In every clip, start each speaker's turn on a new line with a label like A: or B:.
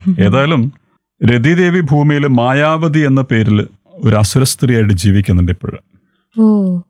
A: ഏതായാലും രതിദേവി ഭൂമിയിൽ മായാവതി എന്ന പേരിൽ ഒരു അസുര സ്ത്രീയായിട്ട് ജീവിക്കുന്നുണ്ട് ഇപ്പോഴും
B: ഓ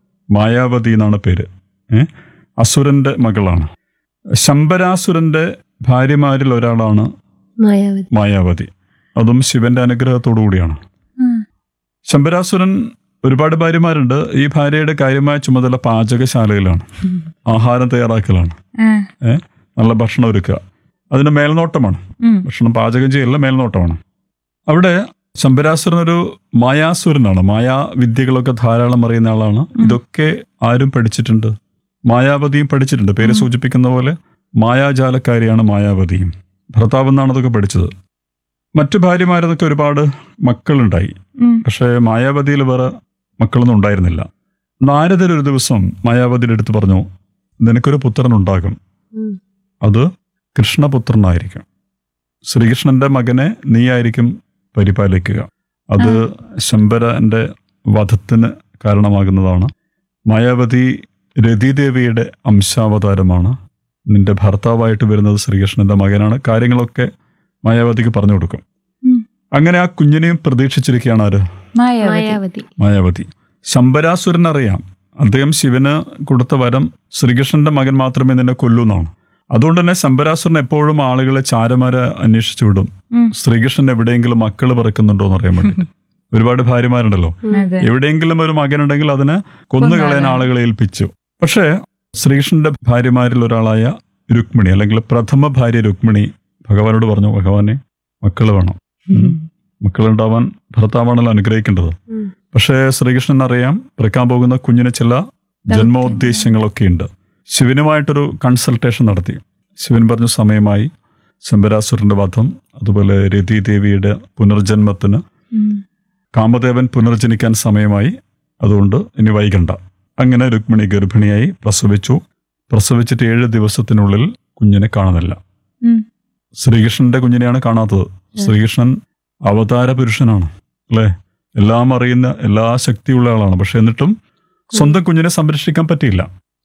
A: മായാവതി എന്നാണ് പേര് ഏ? അസുരന്റെ മകളാണ് ശമ്പരാസുരന്റെ ഭാര്യമാരിൽ ഒരാളാണ്
B: മായാവതി
A: മായാവതി അതും ശിവന്റെ അനുഗ്രഹത്തോടു കൂടിയാണ്
C: ഉം.
A: ശമ്പരാസുരൻ ഒരുപാട് ഭാര്യമാരുണ്ട് ഈ ഭാര്യയുടെ കാര്യമായ ചുമതല പാചകശാലയിലാണ് ആഹാരം തയ്യാറാക്കലാണ്
C: ആ.
A: ഏ? നല്ല ഭക്ഷണം ഒരുക്കുക അതിന് മേൽനോട്ടമാണ്
C: ഉം.
A: ഭക്ഷണം പാചകം ചെയ്യല്ല മേൽനോട്ടമാണ് അവിടെ ശമ്പരാസുരൻ ഒരു മായാസുരനാണ് മായാവിദ്യകളൊക്കെ ധാരാളം അറിയുന്ന ആളാണ് ഇതൊക്കെ ആരും പഠിച്ചിട്ടുണ്ട് മായാവതിയും പഠിച്ചിട്ടുണ്ട് പേര് സൂചിപ്പിക്കുന്ന പോലെ മായാജാലക്കാരിയാണ് മായാവതിയും ഭർത്താവ് എന്നാണ് അതൊക്കെ പഠിച്ചത് മറ്റു ഭാര്യമാരതൊക്കെ ഒരുപാട് മക്കളുണ്ടായി
C: ഉം.
A: പക്ഷേ മായാവതിയിൽ വേറെ മക്കളൊന്നും ഉണ്ടായിരുന്നില്ല നാരദർ ഒരു ദിവസം മായാവതിയുടെ അടുത്ത് പറഞ്ഞു നിനക്കൊരു പുത്രൻ ഉണ്ടാകും
B: ഉം.
A: അത് കൃഷ്ണപുത്രനായിരിക്കും ശ്രീകൃഷ്ണന്റെ മകനെ നീയായിരിക്കും പരിപാലിക്കുക അത് ശമ്പരന്റെ വധത്തിന് കാരണമാകുന്നതാണ് മായാവതി രതിദേവിയുടെ അംശാവതാരമാണ് നിന്റെ ഭർത്താവായിട്ട് വരുന്നത് ശ്രീകൃഷ്ണന്റെ മകനാണ് കാര്യങ്ങളൊക്കെ മായാവതിക്ക് പറഞ്ഞു കൊടുക്കും
C: ഉം.
A: അങ്ങനെ ആ കുഞ്ഞിനെയും പ്രതീക്ഷിച്ചിരിക്കുകയാണ് ആര്
C: മായാവതി
B: മായാവതി
A: മായാവതി ശമ്പരാസുരൻ അറിയാം അദ്ദേഹം ശിവന് കൊടുത്ത വരം ശ്രീകൃഷ്ണന്റെ മകൻ മാത്രമേ നിന്നെ കൊല്ലൂ എന്നാണ് അതുകൊണ്ട് തന്നെ ശമ്പരാസുരൻ എപ്പോഴും ആളുകളെ ചാരമാരെ അന്വേഷിച്ചു വിടും
C: ഉം.
A: ശ്രീകൃഷ്ണൻ എവിടെയെങ്കിലും മക്കൾ പിറക്കുന്നുണ്ടോ എന്ന് അറിയാൻ വേണ്ടി ഒരുപാട് ഭാര്യമാരുണ്ടല്ലോ
C: അതെ
A: എവിടെയെങ്കിലും ഒരു മകനുണ്ടെങ്കിൽ അതിനെ കൊന്നുകളയാൻ
C: കൊന്നുകളയാൻ.
A: ആളുകളെ ഏൽപ്പിച്ചു പക്ഷേ ശ്രീകൃഷ്ണന്റെ ഭാര്യമാരിൽ ഒരാളായ രുക്മിണി അല്ലെങ്കിൽ പ്രഥമ ഭാര്യ രുക്മിണി ഭഗവാനോട് പറഞ്ഞു ഭഗവാനെ മക്കള് വേണം ഉം. മക്കളുണ്ടാവാൻ ഭർത്താവാണല്ലോ അനുഗ്രഹിക്കേണ്ടത്
B: ഉം.
A: പക്ഷേ ശ്രീകൃഷ്ണൻ അറിയാം പിറക്കാൻ പോകുന്ന കുഞ്ഞിന് ചില ജന്മോദ്ദേശങ്ങളൊക്കെ ഉണ്ട് ശിവനുമായിട്ടൊരു കൺസൾട്ടേഷൻ നടത്തി ശിവൻ പറഞ്ഞു സമയമായി ശമ്പരാസുരന്റെ വധം അതുപോലെ രതിദേവിയുടെ പുനർജന്മത്തിന്
C: ഉം.
A: കാമദേവൻ പുനർജനിക്കാൻ സമയമായി അതുകൊണ്ട് ഇനി വൈകണ്ട അങ്ങനെ രുക്മിണി ഗർഭിണിയായി പ്രസവിച്ചു പ്രസവിച്ചിട്ട് ഏഴ് ദിവസത്തിനുള്ളിൽ കുഞ്ഞിനെ കാണുന്നില്ല
C: ഉം.
A: ശ്രീകൃഷ്ണന്റെ കുഞ്ഞിനെയാണ് കാണാത്തത് ശ്രീകൃഷ്ണൻ അവതാര പുരുഷനാണ് അല്ലേ എല്ലാം അറിയുന്ന എല്ലാ ശക്തിയുള്ള ആളാണ് പക്ഷെ എന്നിട്ടും സ്വന്തം കുഞ്ഞിനെ സംരക്ഷിക്കാൻ പറ്റിയില്ല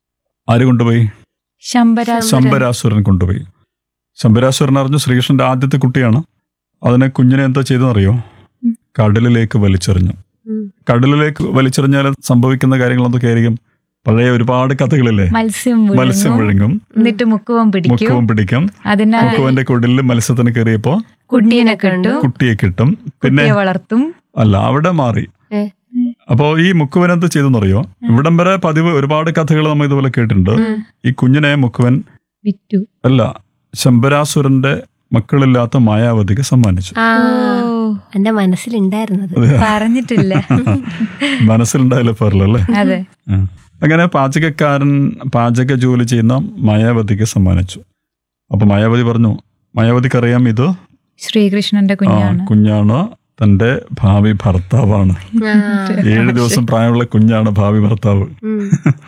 A: ആര് കൊണ്ടുപോയി
C: ശമ്പരാസുരൻ
A: ശമ്പരാസുരൻ കൊണ്ടുപോയി ശമ്പരാസുരൻ അറിഞ്ഞു ശ്രീകൃഷ്ണന്റെ ആദ്യത്തെ കുട്ടിയാണ് അതിനെ കുഞ്ഞിനെ എന്താ ചെയ്തെന്നറിയോ
C: ഉം.
A: കടലിലേക്ക് വലിച്ചെറിഞ്ഞു
B: ഉം.
A: കടലിലേക്ക് വലിച്ചെറിഞ്ഞാൽ സംഭവിക്കുന്ന കാര്യങ്ങൾ എന്തൊക്കെയായിരിക്കും പഴയ ഒരുപാട് കഥകളില്ലേ
C: മത്സ്യം
A: മത്സ്യം
C: വിഴുങ്ങും
A: വിഴുങ്ങും
C: എന്നിട്ട് മുക്കുവം പിടിക്കും
A: മുക്കവും പിടിക്കും
C: അതിനാൽ
A: മുക്കുവന്റെ കുടിലിൽ മത്സ്യത്തിന് കയറിയപ്പോ
C: കുട്ടീനെ കിട്ടു
A: കുട്ടിയെ കിട്ടും പിന്നെ
C: കുട്ടിയെ വളർത്തും
A: അല്ല അവിടെ മാറി
B: ഏ.
A: അപ്പോ ഈ മുക്കുവൻ എന്ത് ചെയ്തെന്നറിയോ ഇവിടം വരെ പതിവ് ഒരുപാട് കഥകൾ നമ്മൾ ഇതുപോലെ കേട്ടിട്ടുണ്ട്
B: ഉം.
A: ഈ കുഞ്ഞിനെ മുക്കുവൻ
C: വിറ്റു
A: അല്ല ശമ്പരാസുരന്റെ മക്കളില്ലാത്ത മായാവതിക്ക് സമ്മാനിച്ചു
B: ആ
C: ഓ
B: എന്റെ മനസ്സിലുണ്ടായിരുന്നത്
C: പറഞ്ഞിട്ടില്ല
A: മനസ്സിലുണ്ടായാലും പറയല്ലേ
C: അതെ
A: അങ്ങനെ പാചകക്കാരൻ പാചക ജോലി ചെയ്യുന്ന മായാവതിക്ക് സമ്മാനിച്ചു അപ്പൊ മായാവതി പറഞ്ഞു മായാവതിക്ക് അറിയാം ഇത്
C: ശ്രീകൃഷ്ണന്റെ
A: ആ,
C: കുഞ്ഞാണ്
A: കുഞ്ഞാണ് തന്റെ ഭാവി ഭർത്താവാണ്
B: ആ.
A: ഏഴ് ദിവസം പ്രായമുള്ള കുഞ്ഞാണ് ഭാവി ഭർത്താവ്
B: ഉം.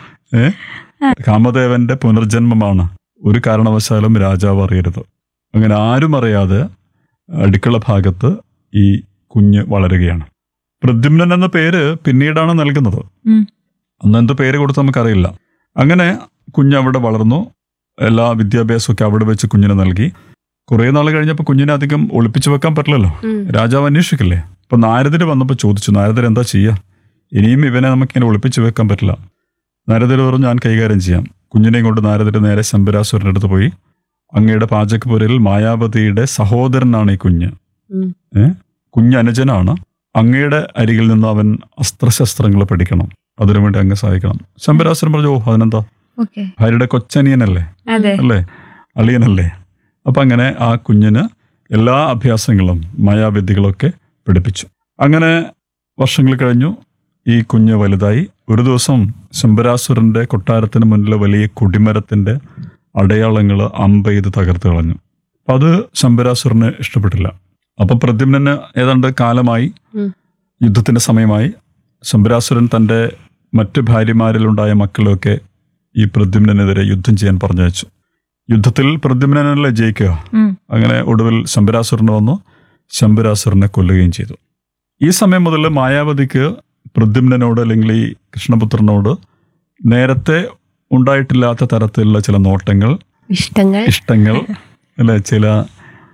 A: ഏ കാമദേവന്റെ പുനർജന്മമാണ് ഒരു കാരണവശാലും രാജാവ് അറിയരുത് അങ്ങനെ ആരും അറിയാതെ അടുക്കള ഭാഗത്ത് ഈ കുഞ്ഞ് വളരുകയാണ് പ്രദ്യുമ്നൻ എന്ന പേര് പിന്നീടാണ് നൽകുന്നത്
C: ഉം.
A: അന്ന് എന്ത് പേര് കൊടുത്ത് നമുക്കറിയില്ല അങ്ങനെ കുഞ്ഞ് അവിടെ വളർന്നു എല്ലാ വിദ്യാഭ്യാസമൊക്കെ അവിടെ വെച്ച് കുഞ്ഞിന് നൽകി കുറേ നാൾ കഴിഞ്ഞപ്പോൾ കുഞ്ഞിനെ അധികം ഒളിപ്പിച്ചു വെക്കാൻ പറ്റില്ലല്ലോ
B: ഉം.
A: രാജാവ് അന്വേഷിക്കില്ലേ അപ്പൊ നാരദര് വന്നപ്പോൾ ചോദിച്ചു നാരദർ എന്താ ചെയ്യുക ഇനിയും ഇവനെ നമുക്കിങ്ങനെ ഒളിപ്പിച്ചു വെക്കാൻ പറ്റില്ല നാരദര് പറഞ്ഞു ഞാൻ കൈകാര്യം ചെയ്യാം കുഞ്ഞിനെയും കൊണ്ട് നാരദര് നേരെ ശമ്പരാസുരൻ്റെ അടുത്ത് പോയി അങ്ങയുടെ പാചകപുരയിൽ മായാവതിയുടെ സഹോദരനാണ് ഈ കുഞ്ഞ്
B: ഉം.
A: ഏ കുഞ്ഞ് അനുജനാണ് അങ്ങയുടെ അരികിൽ നിന്ന് അവൻ അസ്ത്രശസ്ത്രങ്ങൾ പഠിക്കണം അതിനുവേണ്ടി അങ്ങ് സഹായിക്കണം ശമ്പരാസുരൻ പറഞ്ഞു ഓ അതിനെന്താ
C: ഓക്കെ
A: ഭാര്യയുടെ കൊച്ചനിയനല്ലേ
C: അതെ
A: അല്ലേ അളിയനല്ലേ അപ്പൊ അങ്ങനെ ആ കുഞ്ഞിന് എല്ലാ അഭ്യാസങ്ങളും മായാവിദ്യകളൊക്കെ പഠിപ്പിച്ചു അങ്ങനെ വർഷങ്ങൾ കഴിഞ്ഞു ഈ കുഞ്ഞ് വലുതായി ഒരു ദിവസം ശമ്പരാസുരന്റെ കൊട്ടാരത്തിന് മുന്നിൽ വലിയ കൊടിമരത്തിന്റെ അടയാളങ്ങൾ അമ്പ ചെയ്ത് തകർത്ത് കളഞ്ഞു അപ്പൊ അത് ശമ്പരാസുരന് ഇഷ്ടപ്പെട്ടില്ല അപ്പൊ പ്രദ്യുമ്നന് ഏതാണ്ട് കാലമായി
B: ഉം.
A: യുദ്ധത്തിന്റെ സമയമായി ശമ്പരാസുരൻ തന്റെ മറ്റു ഭാര്യമാരിലുണ്ടായ മക്കളെയൊക്കെ ഈ പ്രദ്യുമ്നെതിരെ യുദ്ധം ചെയ്യാൻ പറഞ്ഞയച്ചു യുദ്ധത്തിൽ പ്രദ്യുമ്നല്ലേ ജയിക്കുക
C: ഉം.
A: അങ്ങനെ ഒടുവിൽ ശമ്പരാസുരന് വന്നു ശമ്പരാസുരനെ കൊല്ലുകയും ചെയ്തു ഈ സമയം മുതൽ മായാവതിക്ക് പ്രദ്യുമ്നോട് അല്ലെങ്കിൽ ഈ കൃഷ്ണപുത്രനോട് നേരത്തെ ഉണ്ടായിട്ടില്ലാത്ത തരത്തിലുള്ള ചില നോട്ടങ്ങൾ
B: ഇഷ്ടങ്ങൾ
A: ഇഷ്ടങ്ങൾ അല്ലെ ചില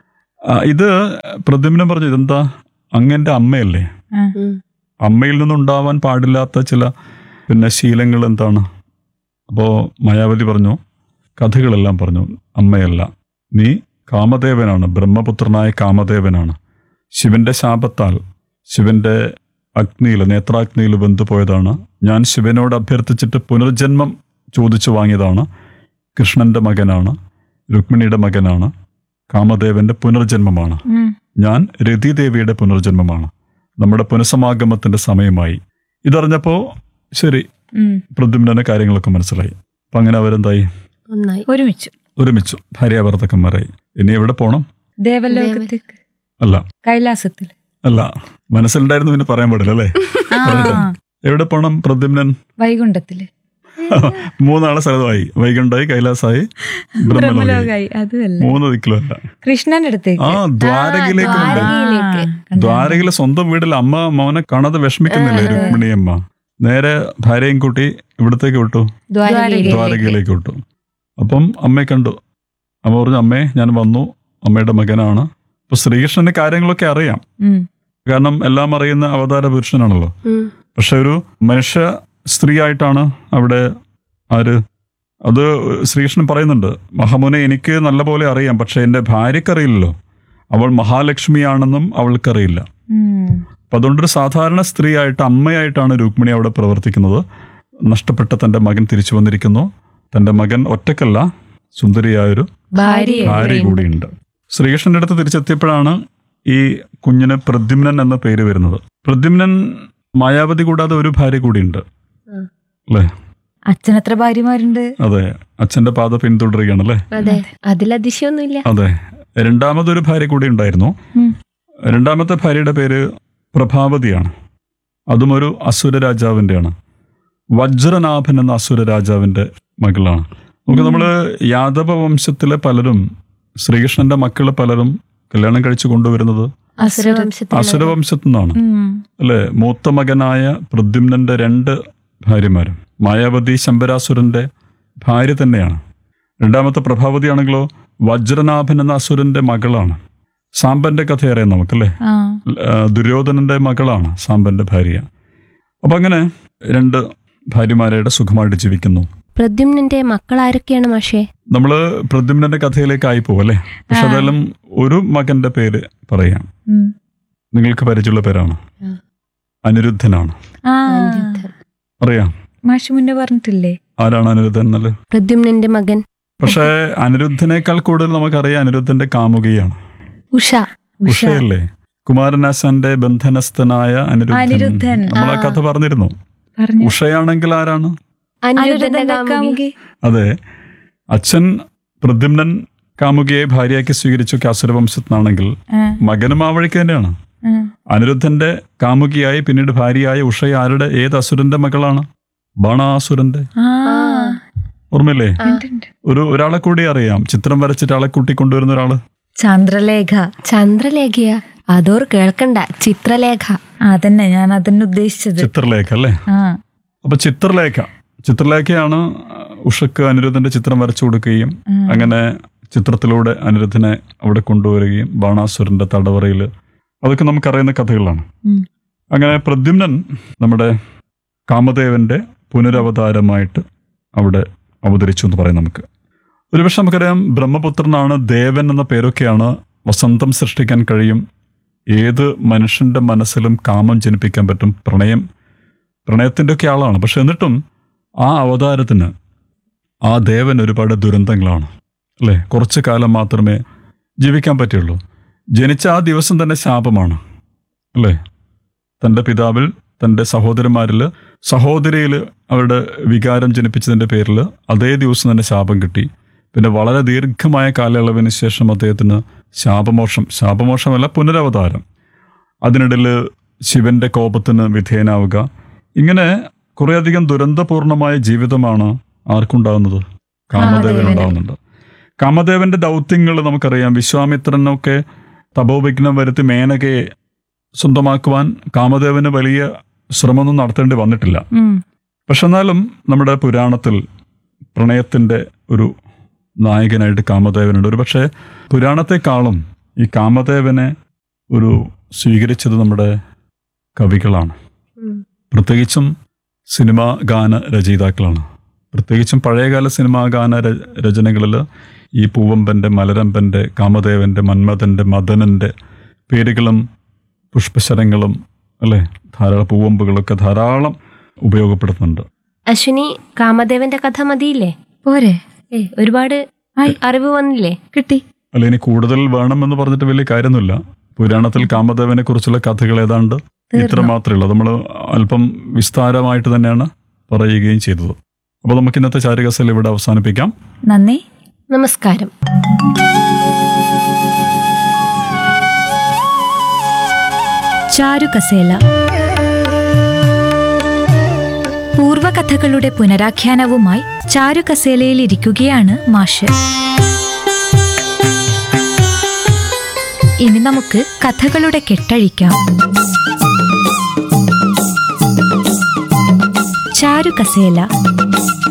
A: ആ, ഇത് പ്രദ്യുമ്നം പറഞ്ഞു ഇതെന്താ അങ്ങന്റെ അമ്മയല്ലേ
C: ആ.
B: ഉം.
A: അമ്മയിൽ നിന്നുണ്ടാവാൻ പാടില്ലാത്ത ചില പിന്നെ ശീലങ്ങൾ എന്താണ് അപ്പോൾ മായാവതി പറഞ്ഞു കഥകളെല്ലാം പറഞ്ഞു അമ്മയല്ല നീ കാമദേവനാണ് ബ്രഹ്മപുത്രനായ കാമദേവനാണ് ശിവന്റെ ശാപത്താൽ ശിവന്റെ അഗ്നിയിൽ നേത്രാഗ്നിയിൽ വെന്തുപോയതാണ് ഞാൻ ശിവനോട് അഭ്യർത്ഥിച്ചിട്ട് പുനർജന്മം ചോദിച്ചു വാങ്ങിയതാണ് കൃഷ്ണന്റെ മകനാണ് രുക്മിണിയുടെ മകനാണ് കാമദേവന്റെ പുനർജന്മമാണ്
C: ഉം.
A: ഞാൻ രതിദേവിയുടെ പുനർജന്മമാണ് നമ്മുടെ പുനഃസമാഗമത്തിന്റെ സമയമായി ഇതറിഞ്ഞപ്പോ ശരി
C: ഉം.
A: പ്രദ്യുമ്നന്റെ കാര്യങ്ങളൊക്കെ മനസ്സിലായി അപ്പൊ അങ്ങനെ അവരെന്തായി
B: ഒന്നായി
C: ഒരുമിച്ചു
A: ഒരുമിച്ചു ഭാര്യാഭർത്തക്കന്മാരായി ഇനി എവിടെ പോണം
C: ദേവലോകത്തേക്ക്
A: അല്ല
C: കൈലാസത്തിൽ
A: അല്ല മനസ്സിലുണ്ടായിരുന്നു പിന്നെ പറയാൻ പാടില്ല അല്ലേ
C: ആ
A: എവിടെ പോണം പ്രദ്യുമ്നൻ
C: വൈകുണ്ഠത്തില്
A: മൂന്നാളെ സ്ഥലമായി വൈകുണ്ഠായി കൈലാസായി ബ്രഹ്മലോകായി
C: ബ്രഹ്മലോകായി അതുമല്ല
A: മൂന്ന് ദിക്കിലല്ല
C: കൃഷ്ണന്റെ അടുത്തേക്ക്
A: ആ ദ്വാരകയിലേക്ക്
B: ആ,
A: കൊണ്ട്
B: ദ്വാരകയിലേക്ക്.
C: ആ, കണ്ടോ?
A: ദ്വാരകയിലെ സ്വന്തം വീട്ടിൽ അമ്മ മോനെ കാണാതെ വിഷമിക്കുന്നില്ലേ രുക്മിണിയമ്മ നേരെ ഭാര്യയും കൂട്ടി ഇവിടത്തേക്ക് വിട്ടു
B: ദ്വാരകയിലേക്ക്.
A: ദ്വാരകയിലേക്ക് വിട്ടു അപ്പം അമ്മയെ കണ്ടു അമ്മ പറഞ്ഞു അമ്മേ ഞാൻ വന്നു അമ്മയുടെ മകനാണ് അപ്പൊ ശ്രീകൃഷ്ണന്റെ കാര്യങ്ങളൊക്കെ അറിയാം
C: ഉം.
A: കാരണം എല്ലാം അറിയുന്ന അവതാര പുരുഷനാണല്ലോ
B: ഉം.
A: പക്ഷെ ഒരു മനുഷ്യ സ്ത്രീ ആയിട്ടാണ് അവിടെ ആര് അത് ശ്രീകൃഷ്ണൻ പറയുന്നുണ്ട് മഹാമുനെ എനിക്ക് നല്ലപോലെ അറിയാം പക്ഷെ എൻ്റെ ഭാര്യക്കറിയില്ലല്ലോ അവൾ മഹാലക്ഷ്മിയാണെന്നും അവൾക്കറിയില്ല
C: ഉം.
A: അപ്പൊ അതുകൊണ്ടൊരു സാധാരണ സ്ത്രീ ആയിട്ട് അമ്മയായിട്ടാണ് രുക്മിണി അവിടെ പ്രവർത്തിക്കുന്നത് നഷ്ടപ്പെട്ട തന്റെ മകൻ തിരിച്ചു വന്നിരിക്കുന്നു തന്റെ മകൻ ഒറ്റക്കല്ല സുന്ദരിയായൊരു
B: ഭാര്യ
A: ഭാര്യ കൂടിയുണ്ട് ശ്രീകൃഷ്ണന്റെ അടുത്ത് തിരിച്ചെത്തിയപ്പോഴാണ് ഈ കുഞ്ഞിന് പ്രദ്യുമ്നൻ എന്ന പേര് വരുന്നത് പ്രദ്യുമ്നൻ മായാവതി കൂടാതെ ഒരു ഭാര്യ കൂടിയുണ്ട്
B: ആ.
A: അല്ലേ
C: അച്ഛനത്ര ഭാര്യമാരുണ്ട്
A: അതെ അച്ഛന്റെ പാത പിന്തുടരുകയാണ് അല്ലേ
B: അതെ അതിലതിശയൊന്നുമില്ല
A: അതെ രണ്ടാമതൊരു ഭാര്യ കൂടി ഉണ്ടായിരുന്നു
C: ഉം.
A: രണ്ടാമത്തെ ഭാര്യയുടെ പേര് പ്രഭാവതിയാണ് അതും ഒരു അസുര രാജാവിൻ്റെയാണ് വജ്രനാഭൻ എന്ന അസുര രാജാവിന്റെ മകളാണ് നമുക്ക് നമ്മള് യാദവ വംശത്തിലെ പലരും ശ്രീകൃഷ്ണന്റെ മക്കള് പലരും കല്യാണം കഴിച്ചു കൊണ്ടുവരുന്നത്
B: അസുരവംശത്തിൽ
A: അസുരവംശത്തു നിന്നാണ്
C: ഉം.
A: അല്ലെ മൂത്ത മകനായ പ്രദ്യുമ്നന്റെ രണ്ട് ഭാര്യമാരും മായാവതി ശമ്പരാസുരന്റെ ഭാര്യ തന്നെയാണ് രണ്ടാമത്തെ പ്രഭാവതിയാണെങ്കിലോ വജ്രനാഭൻ എന്ന അസുരന്റെ മകളാണ് സാമ്പന്റെ കഥ അറിയാം നമുക്കല്ലേ
C: ആ
A: ആ, ദുര്യോധനന്റെ മകളാണ് സാമ്പന്റെ ഭാര്യ അപ്പൊ അങ്ങനെ രണ്ട് ഭാര്യമാരായിട്ട് സുഖമായിട്ട് ജീവിക്കുന്നു
B: പ്രദ്യുമ്നന്റെ മക്കൾ ആരൊക്കെയാണ് മാഷേ
A: നമ്മള് പ്രദ്യുമ്നന്റെ കഥയിലേക്ക് ആയി പോകും അല്ലേ പക്ഷെ അതെല്ലാം ഒരു മകന്റെ പേര് പറയാം
C: ഉം.
A: നിങ്ങൾക്ക് പരിചയമുള്ള പേരാണ്
B: ആ.
A: അനിരുദ്ധനാണ്
C: ആ
B: അനിരുദ്ധൻ.
A: അറിയാം
C: മാഷ് മുന്നേ പറഞ്ഞിട്ടില്ലേ
A: ആരാണ് അനിരുദ്ധൻ എന്നല്ലേ
B: പ്രദ്യുമ്നന്റെ മകൻ
A: പക്ഷേ അനിരുദ്ധനേക്കാൾ കൂടുതൽ നമുക്കറിയാം അനിരുദ്ധന്റെ കാമുകിയാണ്
B: ഉഷ
C: ഉഷ
A: ഉഷയല്ലേ കുമാരനാശാന്റെ ബന്ധനസ്ഥനായ അനിരുദ്ധൻ
C: അനിരുദ്ധൻ.
A: നമ്മൾ ആ
B: ആ.
A: കഥ പറഞ്ഞിരുന്നു
C: പറഞ്ഞു
A: ഉഷയാണെങ്കിൽ ആരാണ്
B: അനിരുദ്ധന്റെ
C: അനിരുദ്ധന്റെ
B: കാമുകി
C: കാമുകി
A: അതെ അച്ഛൻ പ്രദ്യുമ്നൻ കാമുകിയെ ഭാര്യയാക്കി സ്വീകരിച്ചു കാസുരവംശത്തിനാണെങ്കിൽ
C: ആ,
A: മകനും ആ വഴിക്ക് തന്നെയാണ്
C: ആ.
A: അനിരുദ്ധന്റെ കാമുകിയായി പിന്നീട് ഭാര്യയായ ഉഷയ ആരുടെ ഏത് അസുരന്റെ മകളാണ് ബാണാസുരന്റെ
C: ആ.
A: ഓർമ്മയില്ലേ
B: ആ.
C: ഉണ്ട്, ഉണ്ട്.
A: ഒരു ഒരാളെ കൂടി അറിയാം ചിത്രം വരച്ചിട്ട് ആളെ കൂട്ടിക്കൊണ്ടുവരുന്ന ഒരാള്
C: ചന്ദ്രലേഖ
B: ചന്ദ്രലേഖയ അതോർ കേൾക്കണ്ട ചിത്രലേഖ
C: ആ, അതന്നെ ഞാൻ അതന്നെ ഉദ്ദേശിച്ചത്
A: ചിത്രലേഖ അല്ലേ
C: ആ
A: അപ്പൊ ചിത്രലേഖ ചിത്രലേഖയാണ് ഉഷക്ക് അനിരുദ്ധന്റെ ചിത്രം വരച്ചു കൊടുക്കുകയും
C: ആ.
A: അങ്ങനെ ചിത്രത്തിലൂടെ അനിരുദ്ധനെ അവിടെ കൊണ്ടുവരികയും ബാണാസുരന്റെ തടവറയിൽ അതൊക്കെ നമുക്കറിയുന്ന കഥകളാണ്
C: ഉം.
A: അങ്ങനെ പ്രദ്യുമ്നൻ നമ്മുടെ കാമദേവന്റെ പുനരവതാരമായിട്ട് അവിടെ അവതരിച്ചു എന്ന് പറയാം നമുക്ക് ഒരുപക്ഷെ നമുക്കറിയാം ബ്രഹ്മപുത്രനാണ് ദേവൻ എന്ന പേരൊക്കെയാണ് വസന്തം സൃഷ്ടിക്കാൻ കഴിയും ഏത് മനുഷ്യന്റെ മനസ്സിലും കാമം ജനിപ്പിക്കാൻ പറ്റും പ്രണയം പ്രണയത്തിൻ്റെ ഒക്കെ ആളാണ് പക്ഷെ എന്നിട്ടും ആ അവതാരത്തിന് ആ ദേവൻ ഒരുപാട് ദുരന്തങ്ങളാണ് അല്ലേ കുറച്ചു കാലം മാത്രമേ ജീവിക്കാൻ പറ്റുള്ളൂ ജനിച്ച ആ ദിവസം തന്നെ ശാപമാണ് അല്ലേ തൻ്റെ പിതാവിൽ തൻ്റെ സഹോദരന്മാരിൽ സഹോദരിയിൽ അവരുടെ വികാരം ജനിപ്പിച്ചതിൻ്റെ പേരിൽ അതേ ദിവസം തന്നെ ശാപം കിട്ടി പിന്നെ വളരെ ദീർഘമായ കാലയളവിന് ശേഷം അദ്ദേഹത്തിന് ശാപമോഷം ശാപമോഷമല്ല പുനരവതാരം അതിനിടയിൽ ശിവന്റെ കോപത്തിന് വിധേയനാവുക ഇങ്ങനെ കുറേയധികം ദുരന്തപൂർണമായ ജീവിതമാണ് ആർക്കുണ്ടാകുന്നത് കാമദേവൻ ഉണ്ടാകുന്നുണ്ട് കാമദേവന്റെ ദൗത്യങ്ങൾ നമുക്കറിയാം വിശ്വാമിത്രനൊക്കെ തപോവിഘ്നം വരുത്തി മേനകയെ സ്വന്തമാക്കുവാൻ കാമദേവന് വലിയ ശ്രമമൊന്നും നടത്തേണ്ടി വന്നിട്ടില്ല
C: ഉം.
A: പക്ഷെ എന്നാലും നമ്മുടെ പുരാണത്തിൽ പ്രണയത്തിന്റെ ഒരു നായകനായിട്ട് കാമദേവനുണ്ട് ഒരു പക്ഷേ പുരാണത്തെക്കാളും ഈ കാമദേവനെ ഒരു സ്വീകരിച്ചത് നമ്മുടെ കവികളാണ്
B: ഉം.
A: പ്രത്യേകിച്ചും സിനിമാ ഗാന രചയിതാക്കളാണ് പ്രത്യേകിച്ചും പഴയകാല സിനിമാ ഗാന ര- രചനകളിൽ ഈ പൂവമ്പൻ്റെ മലരമ്പൻ്റെ കാമദേവൻ്റെ മന്മഥൻ്റെ മദനൻ്റെ പേരുകളും പുഷ്പശരങ്ങളും അല്ലേ ധാരാളം പൂവമ്പുകളൊക്കെ ധാരാളം ഉപയോഗപ്പെടുത്തുന്നുണ്ട്
B: അശ്വിനി കാമദേവന്റെ കഥ മതിയില്ലേ
C: പോരെ
B: ഏ ഒരുപാട്
C: ആയി
B: അറിവ് വന്നില്ലേ
C: കിട്ടി
A: അല്ല ഇനി കൂടുതൽ വേണമെന്ന് പറഞ്ഞിട്ട് വലിയ കാര്യമൊന്നുമില്ല പുരാണത്തിൽ കാമദേവനെ കുറിച്ചുള്ള കഥകൾ ഏതാണ്ട് ഇത്ര മാത്രമേ ഉള്ളൂ നമ്മൾ അല്പം വിസ്താരമായിട്ട് തന്നെയാണ് പറയുകയും ചെയ്തത് അപ്പോൾ നമുക്ക് ഇന്നത്തെ ചാരുകസൽ ഇവിടെ അവസാനിപ്പിക്കാം
C: നന്ദി
B: നമസ്കാരം
C: ചാരുകസേല പൂർവകഥകളുടെ പുനരാഖ്യാനവുമായി ചാരുകസേലയിൽ ഇരിക്കുകയാണ് മാഷ് ഇനി നമുക്ക് കഥകളുടെ കെട്ടഴിക്കാം ചാരുകസേല